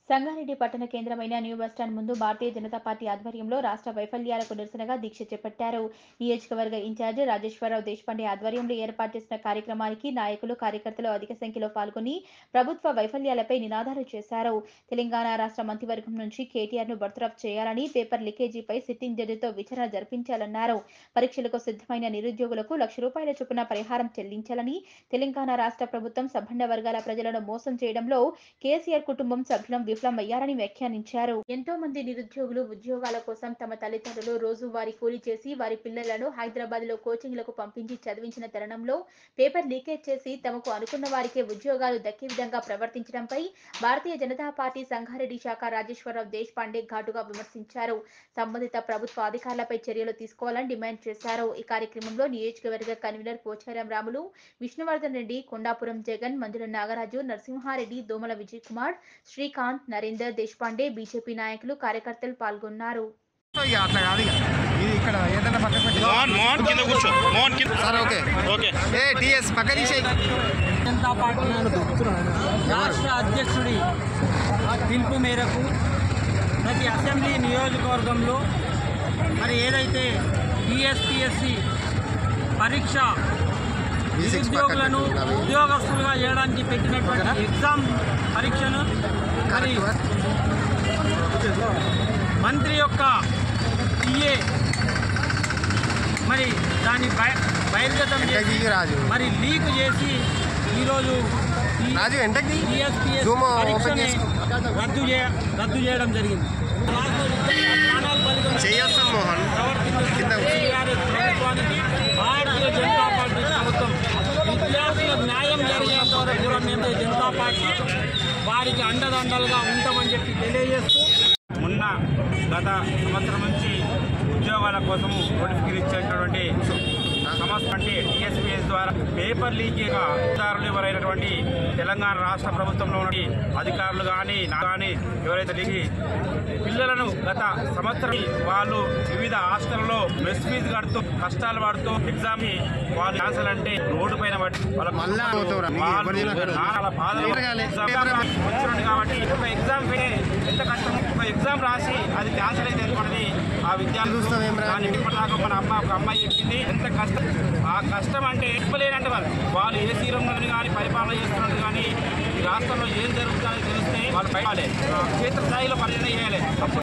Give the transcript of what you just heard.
సంగారెడ్డి పట్టణ కేంద్రమైన new bus stand ముందు భారతీయ జనతా పార్టీ ఆధ్వర్యంలో రాష్ట్ర వైఫల్యాలకు నిరసనగా దీక్ష చేపట్టారు నియోజకవర్గ ఇన్ఛార్జ్ రాజేశ్వరరావు దేశపాండే ఆధ్వర్యంలో ఏర్పాటు చేసిన కార్యక్రమానికి నాయకులు కార్యకర్తలు అధిక సంఖ్యలో పాల్గొని ప్రభుత్వ వైఫల్యాలపై నినాదాలు చేశారు తెలంగాణ రాష్ట్ర మంత్రివర్గం నుంచి కేటీఆర్ ను బర్తరఫ్ చేయాలని పేపర్ లీకేజీపై సిట్టింగ్ జడ్జితో విచారణ జరిపించాలన్నారు పరీక్షలకు సిద్ధమైన నిరుద్యోగులకు లక్ష రూపాయల చొప్పున పరిహారం చెల్లించాలని తెలంగాణ రాష్ట్ర ప్రభుత్వం సబ్బండ వర్గాల ప్రజలను మోసం చేయడంలో కేసీఆర్ కుటుంబం సభ్యులం విఫలమయ్యారని వ్యాఖ్యానించారు ఎంతో మంది నిరుద్యోగులు ఉద్యోగాల కోసం తమ తల్లిదండ్రులు రోజువారీ కూలీ చేసి వారి పిల్లలను హైదరాబాద్ లో కోచింగ్లకు పంపించి చదివించిన తరుణంలో పేపర్ లీకేజ్ చేసి తమకు అనుకున్న వారికే ఉద్యోగాలు దక్కే విధంగా ప్రవర్తించడంపై భారతీయ జనతా పార్టీ సంగారెడ్డి శాఖ రాజేశ్వరరావు దేశపాండే ఘాటుగా విమర్శించారు సంబంధిత ప్రభుత్వ అధికారులపై చర్యలు తీసుకోవాలని డిమాండ్ చేశారు ఈ కార్యక్రమంలో నియోజకవర్గ కన్వీనర్ పోచారం రాములు విష్ణువర్ధన్ రెడ్డి కొండాపురం జగన్ మంజుల నాగరాజు నరసింహారెడ్డి దోమల విజయ్ కుమార్ శ్రీకాంత్ నరేందర్ దేశపాండే బీజేపీ నాయకులు కార్యకర్తలు పాల్గొన్నారు ఇక అట్లా కాదు ఇక ఇది ఇక్కడ ఏదైనా పక్కన పెట్టి మోహన్ మోహన్ కింద కూర్చో మోహన్ కింద సరే ఓకే ఓకే ఏ టిఎస్ పక్క తీసేయి జనతా పార్టీ రాష్ట్ర అధ్యక్షుడి పిలుపు మేరకు ప్రతి అసెంబ్లీ నియోజకవర్గంలో మరి ఏదైతే టీఎస్పిఎస్సి పరీక్ష నిరుద్యోగులను ఉద్యోగస్తులుగా చేయడానికి పెట్టినటువంటి ఎగ్జామ్ పరీక్షను మరి మంత్రి యొక్క పిఏ మరి దాన్ని బయ- బహిర్గతం ఎంటకి చేసి దిగి రాజు మరి లీక్ చేసి ఈరోజు ఈ రాజు ఎంటకి దిగి TSPS జూమ్ ఓపెన్ పరీక్షని చేసుకో రద్దు చేయ రద్దు చేయడం జరిగింది రాష్ట్ర విద్యార్థుల ప్రాణాలు బలిగొన్న చేయొస్తాం మోహన్ ప్రవర్తిస్తున్న కింద కూర్చో. టీఆర్ఎస్ ప్రభుత్వానికి భారతీయ జనతా పార్టీ ప్రభుత్వం విద్యార్థులకు న్యాయం జరిగేంత వరకు కూడా మేము జనతా పార్టీ వారికి అండదండలుగా ఉంటామని చెప్పి తెలియజేస్తూ మొన్న గత సంవత్సరం నుంచి ఉద్యోగాల కోసము నోటిఫికేషన్ ఇచ్చేటటువంటి సంస్థ అంటే టీఎస్పీఎస్ ద్వారా పేపర్ లీకేజ్ అధికారులు ఎవరైనటువంటి తెలంగాణ రాష్ట్ర ప్రభుత్వంలో ఉన్న అధికారులు కానీ నా కానీ ఎవరైతే లీకి పిల్లలను గత సంవత్సరం వాళ్ళు వివిధ హాస్టల్లో మెస్ ఫీజు కడుతూ కష్టాలు పడుతూ ఎగ్జామ్ కి వాళ్ళు క్యాన్సల్ అంటే రోడ్డు పైన పడి వాళ్ళ మళ్ళా పోతావురా? నీకు వాళ్ళు ఎవరు తెలియదు. నానా బాధలు తిరగాలి. ఎగ్జామ్ వచ్చినట్టు కాబట్టి ఒక ఎగ్జామ్ పైన ఎంత కష్టం ఒక ఎగ్జామ్ రాసి అది క్యాన్సిల్ అయితే అనుకున్నది ఆ విద్యార్థులు చూస్తావేం రా? దాని ఇప్పటిదాకా మన అమ్మ ఒక అమ్మాయి చెప్పింది ఎంత కష్టం ఆ కష్టం అంటే చెప్పలేనంటే వాళ్ళు వాళ్ళు ఏ సీరంలో కానీ పరిపాలన చేస్తున్నట్టు కానీ ఈ రాష్ట్రంలో ఏం జరుగుతుందో తెలిస్తే వాళ్ళు బయట క్షేత్రస్థాయిలో పరిణయం చేయాలి అప్పుడు